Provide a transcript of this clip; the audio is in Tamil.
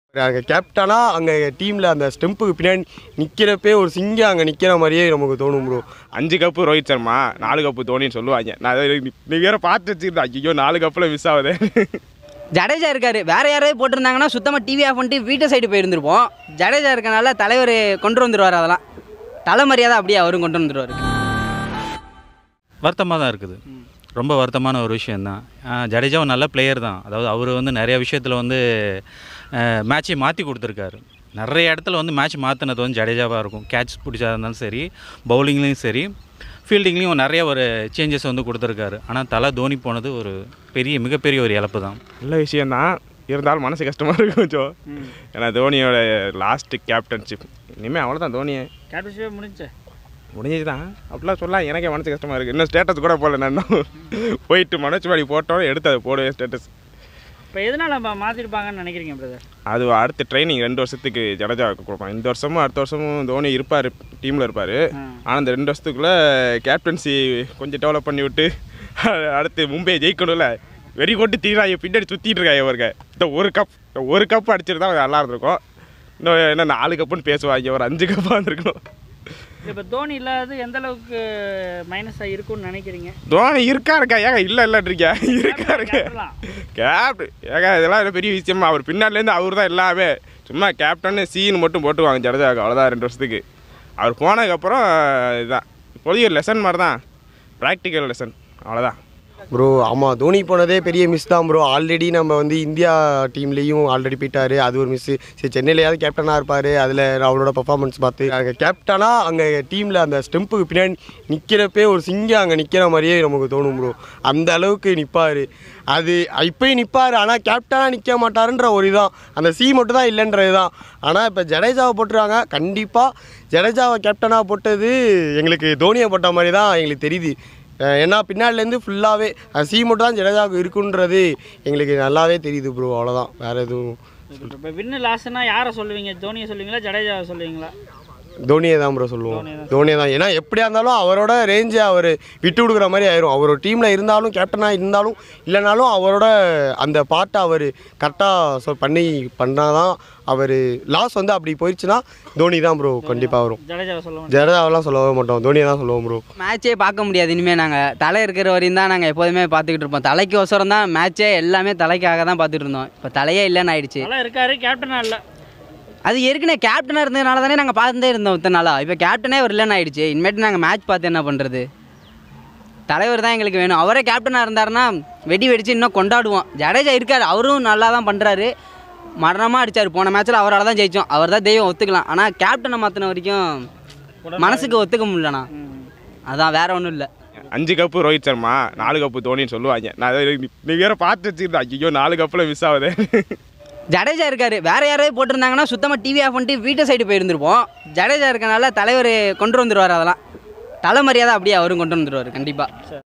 அங்கே கேப்டனாக அங்கே டீமில் அந்த ஸ்டெம்புக்கு பின்னாடி நிற்கிறப்பே ஒரு சிங்கம் அங்கே நிற்கிற மாதிரியே நமக்கு தோணும் ப்ரோ அஞ்சு கப்பு ரோஹித் சர்மா நாலு கப்பு தோனின்னு சொல்லுவாங்க நான் அதை நீ- நீ வேற பார்த்து வச்சுருந்தேன் ஐயோ நாலு கப்பில் மிஸ் ஆகுது ஜடேஜா இருக்காரு வேற யாராவது போட்டிருந்தாங்கன்னா சுத்தமாக டிவி ஆஃப் பண்ணிட்டு வீட்டு சைடு போயிருந்திருப்போம் ஜடேஜா இருக்கனால தலைவர் கொண்டு வந்துருவார் அதெல்லாம் தலை மரியாதை அப்படியே அவரும் கொண்டு வந்துருவாரு வருத்தமாக தான் இருக்குது ரொம்ப வருத்தமான ஒரு விஷயந்தான் ஆஹ் ஜடேஜாவும் நல்ல பிளேயர் தான் அதாவது அவர் வந்து நிறைய விஷயத்தில் வந்து மேட்சை மாற்றி கொடுத்துருக்காரு நிறைய இடத்துல வந்து மேட்ச் மாற்றினது வந்து ஜடேஜாவாக இருக்கும் கேட்ச் பிடிச்சா இருந்தாலும் சரி பவுலிங்லேயும் சரி ஃபீல்டிங்லேயும் நிறைய ஒரு சேஞ்சஸ் வந்து கொடுத்துருக்காரு ஆனால் தலை தோனி போனது ஒரு பெரிய மிகப்பெரிய ஒரு இழப்பு தான் நல்ல விஷயந்தான் இருந்தாலும் மனசு கஷ்டமாக இருக்கு கொஞ்சம் ஏன்னா தோனியோட லாஸ்ட் கேப்டன்ஷிப் இனிமேல் அவ்வளோதான் தோனியை கேப்டன்ஷிப்பே முடிஞ்சு முடிஞ்சது தான் அப்படிலாம் சொல்லலாம் எனக்கே மனசு கஷ்டமாக இருக்குது இன்னும் ஸ்டேட்டஸ் கூட போடல நான் இன்னும். போயிட்டு மனோஜ் பாடி போட்டோம் எடுத்து அதை போடுவேன் ஸ்டேட்டஸ் இப்போ எதனால் நம்ம மாற்றிருப்பாங்கன்னு நினைக்கிறீங்க பிரதர் அது அடுத்த ட்ரைனிங் ரெண்டு வருஷத்துக்கு ஜடேஜாவுக்கு கொடுப்பான் இந்த வருஷமும் அடுத்த வருஷமும் தோனி இருப்பார் டீமில் இருப்பார் ஆனால் இந்த ரெண்டு வருஷத்துக்குள்ளே கேப்டன்சி கொஞ்சம் டெவலப் பண்ணி விட்டு அடுத்து மும்பை ஜெயிக்கணும்ல வெறி கொண்டு தீராங்க பின்னாடி சுற்றிட்டு இருக்காங்க இவருங்க இந்த ஒரு கப் இந்த ஒரு கப் அடிச்சிருந்தா நல்லா இருந்திருக்கும் இன்னும் என்ன நாலு கப்புன்னு பேசுவாங்க ஒரு அஞ்சு கப்பாக வந்திருக்கணும் இப்போ தோனி இல்லாதது எந்த அளவுக்கு மைனஸாக இருக்கும்னு நினைக்கிறீங்க தோனி இருக்கா இருக்கா ஏங்க இல்லை இல்லைன்றீங்க இருக்கா இருக்கா கேப்டன்லாம். கேப்டன் ஏங்க இதெல்லாம் ஒரு பெரிய விஷயமா அவர் பின்னாடிலேருந்து அவர் தான் எல்லாமே சும்மா கேப்டன் சீன் மட்டும் போட்டுவாங்க ஜடேஜாவுக்கு அவ்வளோதான் ரெண்டு வருஷத்துக்கு அவர் போனதுக்கப்புறம் இதுதான் இப்போதைக்கு ஒரு லெசன் மாதிரி தான் ப்ராக்டிக்கல் லெசன் அவ்வளோதான் ப்ரோ ஆமாம் தோனி போனதே பெரிய மிஸ் தான் ப்ரோ ஆல்ரெடி நம்ம வந்து இந்தியா டீம்லேயும் ஆல்ரெடி போயிட்டாரு அது ஒரு மிஸ்ஸு சரி சென்னையிலையாவது கேப்டனாக இருப்பார் அதில் அவரோட பர்ஃபார்மன்ஸ் பார்த்து அங்கே கேப்டனாக அங்கே டீமில் அந்த ஸ்டெம்புக்கு பின்னாடி நிற்கிறப்பே ஒரு சிங்கம் அங்கே நிற்கிற மாதிரியே நமக்கு தோணும் ப்ரோ அந்த அளவுக்கு நிற்பார் அது இப்போயும் நிற்பார் ஆனால் கேப்டனாக நிற்க மாட்டாருன்ற ஒரு இதான் அந்த சி மட்டும் தான் இல்லைன்றது தான் ஆனால் இப்போ ஜடேஜாவை போட்டுருக்காங்க கண்டிப்பாக ஜடேஜாவை கேப்டனாக போட்டது எங்களுக்கு தோனியை போட்ட மாதிரி தான் எங்களுக்கு தெரியுது அஹ் ஏன்னா பின்னாடிலேருந்து ஃபுல்லாகவே சி மட்டும் தான் ஜடேஜாவுக்கு இருக்குன்றது எங்களுக்கு நல்லாவே தெரியுது ப்ரோ அவ்வளோதான் வேறு எதுவும் இப்போ வின்னு லாஸ்ட்னா யாரை சொல்லுவீங்க தோனியை சொல்லுவீங்களா ஜடேஜாவை சொல்லுவீங்களா தோனியை தான் ப்ரோ சொல்லுவோம் தோனியை தான் ஏன்னா எப்படியா இருந்தாலும் அவரோட ரேஞ்சை அவர் விட்டு கொடுக்குற மாதிரி ஆயிரும் அவரோட டீமில் இருந்தாலும் கேப்டனாக இருந்தாலும் இல்லைனாலும் அவரோட அந்த பாட்டை அவர் கரெக்டாக சொ பண்ணி பண்ணால் தான் அவர் லாஸ் வந்து அப்படி போயிடுச்சுன்னா தோனி தான் ப்ரோ கண்டிப்பாக வரும் ஜடேஜாவை சொல்ல மாட்டேன் ஜடேஜாவெல்லாம் சொல்லவே மாட்டோம் தோனியை தான் சொல்லுவோம் ப்ரோ மேட்சே பார்க்க முடியாது இனிமேல் நாங்கள் தலை இருக்கிற வரையும் தான் நாங்கள் எப்போதுமே பார்த்துக்கிட்டு இருப்போம் தலைக்கு ஒசரம் தான் மேட்சே எல்லாமே தலைக்காக தான் பார்த்துட்டு இருந்தோம் இப்போ தலையே இல்லைன்னு ஆயிடுச்சு நல்லா இருக்காரு கேப்டனாக இல்லை அது ஏற்கனவே கேப்டனாக இருந்ததுனால தானே நாங்கள் பார்த்துட்டே இருந்தோம் இத்தனை நாளா இப்போ கேப்டனே ஒரு இல்லைன்னு ஆயிடுச்சு இனிமேட்டு நாங்கள் மேட்ச் பார்த்து என்ன பண்ணுறது தலைவர் தான் எங்களுக்கு வேணும் அவரே கேப்டனாக இருந்தாருன்னா வெடி வெடிச்சு இன்னும் கொண்டாடுவோம் ஜடேஜா இருக்காரு அவரும் நல்லா தான் பண்ணுறாரு மரணமாக அடிச்சார் போன மேட்ச்சில் அவரால் தான் ஜெயிச்சோம் அவர் தான் தெய்வம் ஒத்துக்கலாம் ஆனால் கேப்டனை மாற்றின வரைக்கும் மனசுக்கு ஒத்துக்க முடியலண்ணா அதான் வேற ஒன்றும் இல்லை அஞ்சு கப்பு ரோஹித் சர்மா நாலு கப்பு தோனின்னு சொல்லுவாங்க நான் அதை நீ- நீ வேற பார்த்து வச்சுருந்தேன் ஐயோ நாலு கப்பில் மிஸ் ஆகுது ஜடேஜா இருக்காரு வேற யாராவது போட்டிருந்தாங்கன்னா சுத்தமாக டிவி ஆஃப் பண்ணிட்டு வீட்டு சைடு போயிருந்திருப்போம் ஜடேஜா இருக்கனால தலைவர் கொண்டு வந்துருவார் அதெல்லாம் தலை மரியாதை அப்படியே அவரும் கொண்டு வந்துருவார் கண்டிப்பாக